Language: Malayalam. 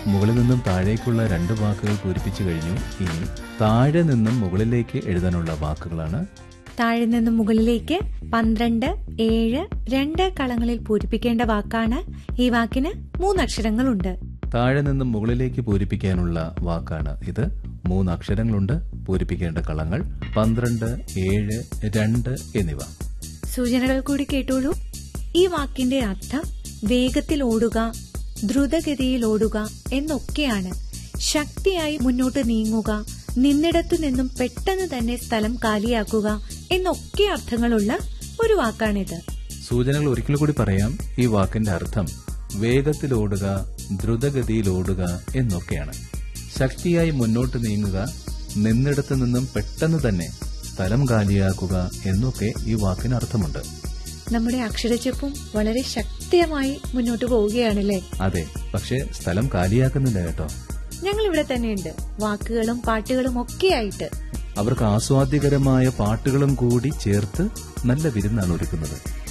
മുകളിൽ നിന്നും താഴേക്കുള്ള രണ്ട് വാക്കുകൾ പൂരിപ്പിച്ചു കഴിഞ്ഞു ഇനി താഴെ നിന്നും മുകളിലേക്ക് എഴുതാനുള്ള വാക്കുകളാണ് താഴെ നിന്നും മുകളിലേക്ക് പന്ത്രണ്ട് ഏഴ് രണ്ട് കളങ്ങളിൽ പൂരിപ്പിക്കേണ്ട വാക്കാണ് ഈ വാക്കിന് മൂന്നക്ഷരങ്ങളുണ്ട് താഴെ നിന്നും മുകളിലേക്ക് പൂരിപ്പിക്കാനുള്ള വാക്കാണ് ഇത് മൂന്ന് അക്ഷരങ്ങളുണ്ട് പൂരിപ്പിക്കേണ്ട കളങ്ങൾ പന്ത്രണ്ട് ഏഴ് രണ്ട് എന്നിവ സൂചനകൾ കൂടി കേട്ടോളൂ ഈ വാക്കിന്റെ അർത്ഥം വേഗത്തിൽ ഓടുക ദ്രുതഗതിയിൽ ഓടുക എന്നൊക്കെയാണ് ശക്തിയായി മുന്നോട്ട് നീങ്ങുക നിന്നിടത്തു നിന്നും പെട്ടെന്ന് തന്നെ സ്ഥലം കാലിയാക്കുക എന്നൊക്കെ അർത്ഥങ്ങളുള്ള ഒരു വാക്കാണിത് സൂചനകൾ ഒരിക്കൽ കൂടി പറയാം ഈ വാക്കിന്റെ അർത്ഥം വേഗത്തിലോടുക ദ്രുതഗതിയിലോടുക എന്നൊക്കെയാണ് ശക്തിയായി മുന്നോട്ട് നീങ്ങുക നിന്നിടത്തു നിന്നും പെട്ടെന്ന് തന്നെ സ്ഥലം കാലിയാക്കുക എന്നൊക്കെ ഈ വാക്കിന് അർത്ഥമുണ്ട് നമ്മുടെ അക്ഷരച്ചെപ്പും വളരെ ശക്തിയായി മുന്നോട്ട് പോവുകയാണല്ലേ അതെ പക്ഷെ സ്ഥലം കാലിയാക്കുന്നില്ല കേട്ടോ ഞങ്ങൾ ഇവിടെ തന്നെയുണ്ട് വാക്കുകളും പാട്ടുകളും ഒക്കെ ആയിട്ട് അവർക്ക് ആസ്വാദ്യകരമായ പാട്ടുകളും കൂടി ചേർത്ത് നല്ല വിരുന്നാണ് ഒരുക്കുന്നത്